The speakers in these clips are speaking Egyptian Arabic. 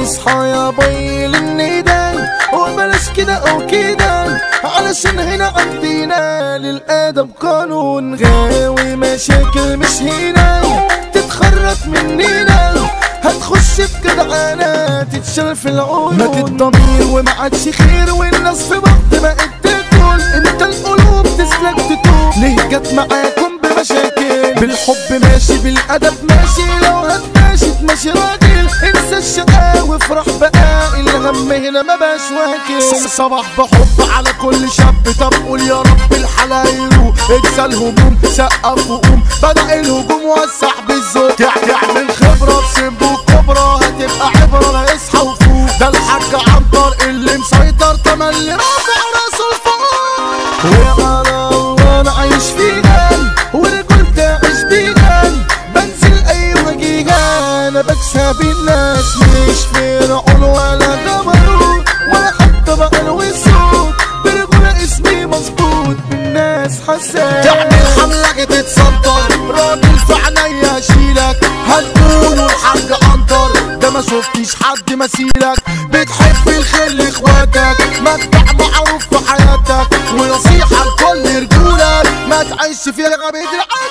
اصحى يا بي للنداء وبلاش كده او كده علشان هنا عندنا للادب قانون غاوي مشاكل مش هنا تتخرج مننا هتخش بجدعانة تتشال في العيون مات الضمير وما عادش خير والناس في بعض بقت تاكل انت القلوب تسلك تتوب ليه جت معاكم بمشاكل بالحب ماشي بالادب ماشي لو هتماشي تمشي راجل انسى الشقاء وافرح بقى الهم هنا ما باش واكل صباح بحب على كل شاب طب قول يا رب الحلايل اجزى الهجوم سقف وقوم بدأ الهجوم وسع بالذوق تعمل خبرة بسمبو كبرى هتبقى عبرة لا اصحى وفوق ده الحاج عنتر اللي مسيطر تملي رافع راسه لفوق وعلى الله انا عايش فيها ورجل تعيش بيها بنزل اي وجيها انا بكسب الناس مش فرعون ولا جبروت ولا حتى بقى وصوت برجولة اسمي مظبوط بالناس حساس تعمل حملة تتصدر راجل في عينيا اشيلك هتقولوا الحاج عنتر ده ما شفتش حد مثيلك بتحب الخير لاخواتك مدع معروف في حياتك ونصيحة لكل رجولك ما تعيش في رغبة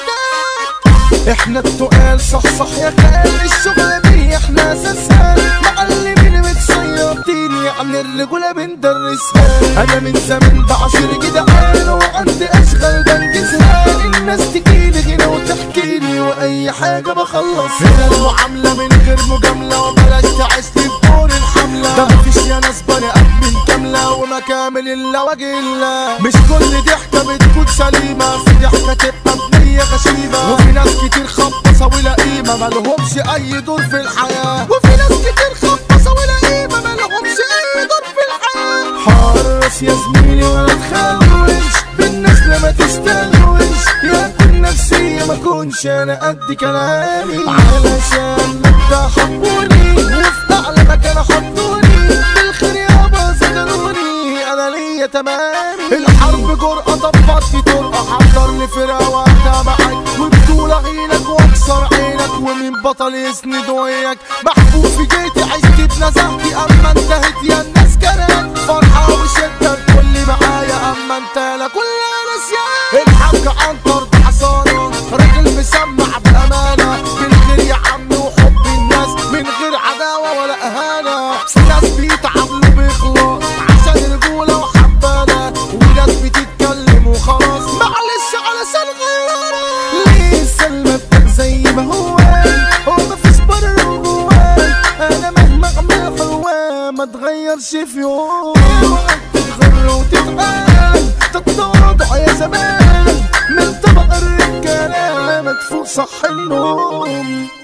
العادات احنا التقال صح صح يا خال الشغل دي احنا اساسها معلمين متصيرتين عن الرجولة بندرسها انا من زمان بعشر جدعان وعندي اشغال بنجزها الناس تجيلي هنا وتحكي لي واي حاجة بخلص هنا المعاملة من غير مجاملة وبلاش تعيش لي بدور الحملة ده مفيش يا ناس بني ادمين كاملة وما كامل الا وجه الله مش كل ضحكة بتكون سليمة في ضحكة تبقى بنية غشيمة وفي ناس كتير خبصة ولا قيمة مالهمش اي دور في الحياة وفي ناس كتير خبصة ولا قيمة مالهمش اي دور في الحياة حرص يا زميلي ولا تخوش بالناس لما تستهوش يا كل نفسية ما كونش انا قد كلامي علشان مبدا حبوني وفي اعلى مكان حطوني بالخير يابا زجروني انا ليا تمامي الحرب جرأة طبط في طرقة حضر لي فرقة واتابعك وبطولة عينك واكسر عينك ومين بطل يسند وياك محبوب في جيتي عشت اتنزعتي اما انتهت يا الناس كانت فرحة وشدة كل معايا اما انت لا كل نسيان الحاج عنتر ده حصانة راجل مسمع بأمانة بالخير يا عم وحب الناس من غير عداوة ولا إهانة ناس بيتعاملوا بإخلاص عشان رجولة وحبانة وناس بتتكلم وخلاص معلش علشان غيرانة لسه المبدأ زي ما هو هو مفيش بره وجواه أنا مهما أعمل حلوة ما تغيرش في يوم تتغر وتتقال تتواضع يا زمان من طبق الرجالة مدفوع صح النوم